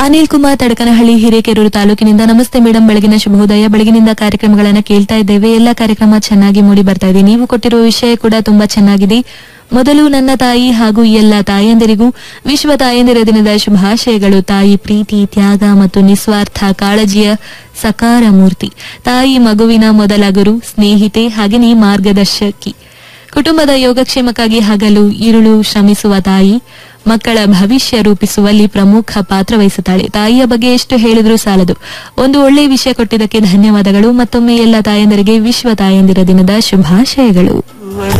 ಅನಿಲ್ ಕುಮಾರ್ ತಡಕನಹಳ್ಳಿ ಹಿರೇಕೆರೂರು ತಾಲೂಕಿನಿಂದ ನಮಸ್ತೆ ಮೇಡಂ ಬೆಳಗಿನ ಶುಭೋದಯ ಬೆಳಗಿನಿಂದ ಕಾರ್ಯಕ್ರಮಗಳನ್ನ ಕೇಳ್ತಾ ಇದ್ದೇವೆ ಎಲ್ಲ ಕಾರ್ಯಕ್ರಮ ಚೆನ್ನಾಗಿ ಮೂಡಿ ಬರ್ತಾ ಇದೆ ನೀವು ಕೊಟ್ಟಿರುವ ವಿಷಯ ಕೂಡ ತುಂಬಾ ಚೆನ್ನಾಗಿದೆ ಮೊದಲು ನನ್ನ ತಾಯಿ ಹಾಗೂ ಎಲ್ಲ ತಾಯಂದಿರಿಗೂ ವಿಶ್ವ ತಾಯಂದಿರ ದಿನದ ಶುಭಾಶಯಗಳು ತಾಯಿ ಪ್ರೀತಿ ತ್ಯಾಗ ಮತ್ತು ನಿಸ್ವಾರ್ಥ ಕಾಳಜಿಯ ಸಕಾರ ಮೂರ್ತಿ ತಾಯಿ ಮಗುವಿನ ಮೊದಲ ಗುರು ಸ್ನೇಹಿತೆ ಹಾಗೆಯೇ ಮಾರ್ಗದರ್ಶಕಿ ಕುಟುಂಬದ ಯೋಗಕ್ಷೇಮಕ್ಕಾಗಿ ಹಗಲು ഇരുಳು ಶ್ರಮಿಸುವ ತಾಯಿ ಮಕ್ಕಳ ಭವಿಷ್ಯ ರೂಪಿಸುವಲ್ಲಿ ಪ್ರಮುಖ ಪಾತ್ರ ವಹಿಸುತ್ತಾಳೆ ತಾಯಿಯ ಬಗ್ಗೆ ಎಷ್ಟು ಹೇಳಿದ್ರೂ ಸಾಲದು ಒಂದು ಒಳ್ಳೆಯ ವಿಷಯ ಕೊಟ್ಟಿದ್ದಕ್ಕೆ ಧನ್ಯವಾದಗಳು ಮತ್ತೊಮ್ಮೆ ಎಲ್ಲ ತಾಯಂದಿರಿಗೆ ವಿಶ್ವ ತಾಯಂದಿರ ದಿನದ ಶುಭಾಶಯಗಳು